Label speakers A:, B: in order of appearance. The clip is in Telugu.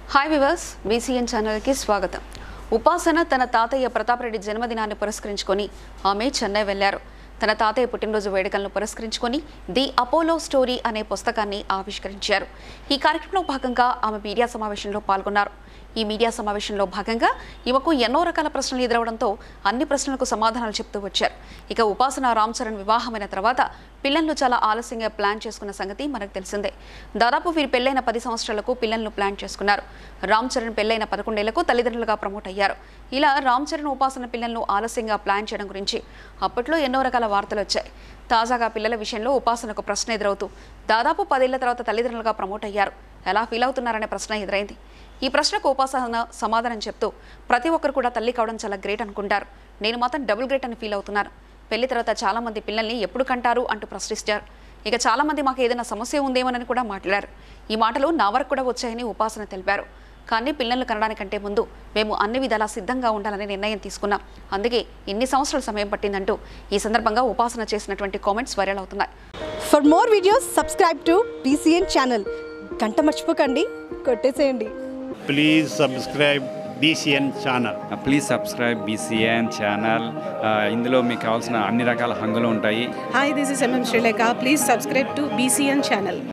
A: హాయ్ వివర్స్ బీసీఎన్ ఛానల్కి స్వాగతం ఉపాసన తన తాతయ్య ప్రతాపరెడ్డి జన్మదినాన్ని పురస్కరించుకొని ఆమె చెన్నై వెళ్లారు తన తాతయ్య పుట్టినరోజు వేడుకలను పురస్కరించుకొని ది అపోలో స్టోరీ అనే పుస్తకాన్ని ఆవిష్కరించారు ఈ కార్యక్రమంలో భాగంగా ఆమె మీడియా సమావేశంలో పాల్గొన్నారు ఈ మీడియా సమావేశంలో భాగంగా ఈమెకు ఎన్నో రకాల ప్రశ్నలు ఎదురవడంతో అన్ని ప్రశ్నలకు సమాధానాలు చెప్తూ వచ్చారు ఇక ఉపాసన రామ్ చరణ్ వివాహమైన తర్వాత పిల్లలను చాలా ఆలస్యంగా ప్లాన్ చేసుకున్న సంగతి మనకు తెలిసిందే దాదాపు వీరి పెళ్ళైన పది సంవత్సరాలకు పిల్లలను ప్లాన్ చేసుకున్నారు రామ్ చరణ్ పెళ్ళైన పదకొండేళ్లకు తల్లిదండ్రులుగా ప్రమోట్ అయ్యారు ఇలా రామ్ చరణ్ ఉపాసన పిల్లలను ఆలస్యంగా ప్లాన్ చేయడం గురించి అప్పట్లో ఎన్నో రకాల వార్తలు వచ్చాయి తాజాగా పిల్లల విషయంలో ఉపాసనకు ప్రశ్న ఎదురవుతూ దాదాపు పదేళ్ల తర్వాత తల్లిదండ్రులుగా ప్రమోట్ అయ్యారు ఎలా ఫీల్ అవుతున్నారనే ప్రశ్న ఎదురైంది ఈ ప్రశ్నకు ఉపాసన సమాధానం చెప్తూ ప్రతి ఒక్కరు కూడా తల్లి కావడం చాలా గ్రేట్ అనుకుంటారు నేను మాత్రం డబుల్ గ్రేట్ అని ఫీల్ అవుతున్నాను పెళ్లి తర్వాత చాలా మంది పిల్లల్ని ఎప్పుడు కంటారు అంటూ ప్రశ్నిస్తారు ఇక చాలా మంది మాకు ఏదైనా సమస్య ఉందేమోనని కూడా మాట్లాడారు ఈ మాటలు నా వరకు కూడా వచ్చాయని ఉపాసన తెలిపారు కానీ పిల్లలు కనడానికంటే ముందు మేము అన్ని విధాలా సిద్ధంగా ఉండాలని నిర్ణయం తీసుకున్నాం అందుకే ఇన్ని సంవత్సరాల సమయం పట్టిందంటూ ఈ సందర్భంగా ఉపాసన చేసినటువంటి కామెంట్స్ వైరల్ అవుతున్నాయి
B: for more videos subscribe to BCN channel గంట మర్చిపోకండి కొట్టేసేయండి
C: please subscribe BCN channel
D: please subscribe BCN channel ఇందులో మీకు కావాల్సిన అన్ని రకాల హంగులు ఉంటాయి
E: Hi, this is MM Sri Lanka. Please subscribe to BCN channel.